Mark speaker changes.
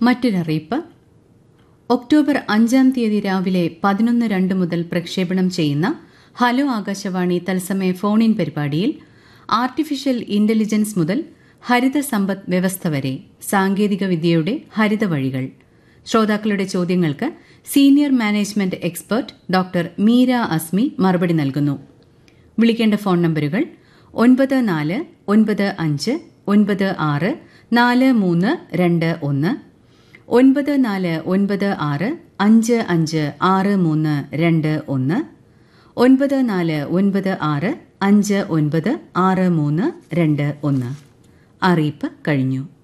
Speaker 1: മറ്റൊരറിയിപ്പ് October അഞ്ചാം തീയതി രാവിലെ പതിനൊന്ന് രണ്ട് മുതൽ പ്രക്ഷേപണം ചെയ്യുന്ന ഹലോ ആകാശവാണി തത്സമയ ഫോൺ ഇൻ പരിപാടിയിൽ ആർട്ടിഫിഷ്യൽ ഇന്റലിജൻസ് മുതൽ ഹരിത സമ്പദ് വ്യവസ്ഥ വരെ സാങ്കേതിക വിദ്യയുടെ ഹരിത വഴികൾ ശ്രോതാക്കളുടെ ചോദ്യങ്ങൾക്ക് senior management expert doctor Meera Asmi മറുപടി നൽകുന്നു വിളിക്കേണ്ട ഫോൺ നമ്പറുകൾ ഒൻപത് നാല് ഒൻപത് അഞ്ച് ഒൻപത് ആറ് നാല് മൂന്ന് രണ്ട് ഒന്ന് ഒൻപത് നാല് ഒൻപത് ആറ് അഞ്ച് അഞ്ച് ആറ് മൂന്ന് രണ്ട് ഒന്ന് ഒൻപത് നാല് ഒൻപത് ആറ് അഞ്ച് ഒൻപത് ആറ് മൂന്ന് രണ്ട് ഒന്ന് അറിയിപ്പ് കഴിഞ്ഞു